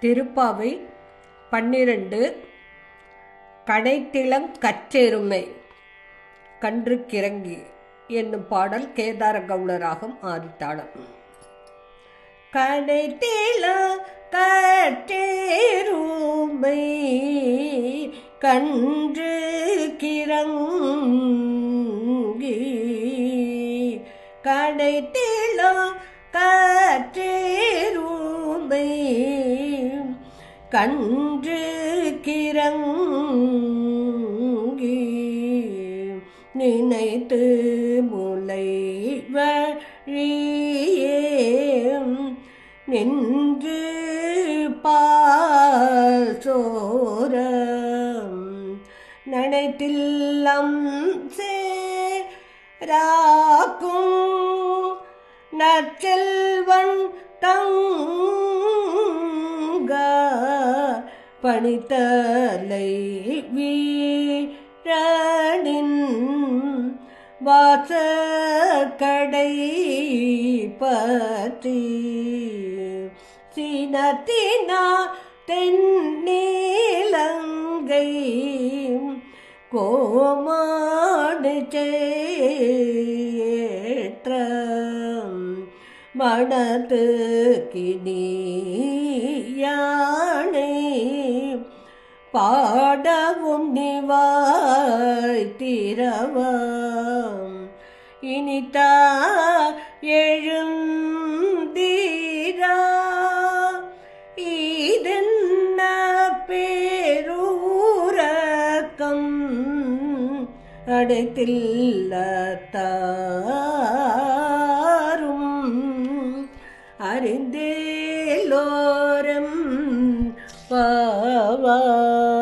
திருப்பாவை பன்னிரண்டு கடைத்திளங் கற்றெருமை கன்று கிறங்கி என்னும் பாடல் கேதார கவுளராகம் ஆதித்தாளம் கடைத்திள கற்றேருமை கன்று கிறங்கி கடைத்திள கற்றேருமை கன்று கிறங்கி நினைத்து முலை வழியே நின்று பாசோரம் நனைத்தில்லம் சேராக்கும் நற்செல்வன் தங்க பணித்தலை வீரனின் வாசக்கடை பற்றி சினத்தினா தென்னீலங்கை கோமாடு சேற்றம் மனது கிணியானை பாடவும் நிவாய் திரவம் இனிதா எழுந்தீரா இதென்ன பேரூரக்கம் அடைத்தில்லத்தாரும் அறிந்தேலோரம் பாவா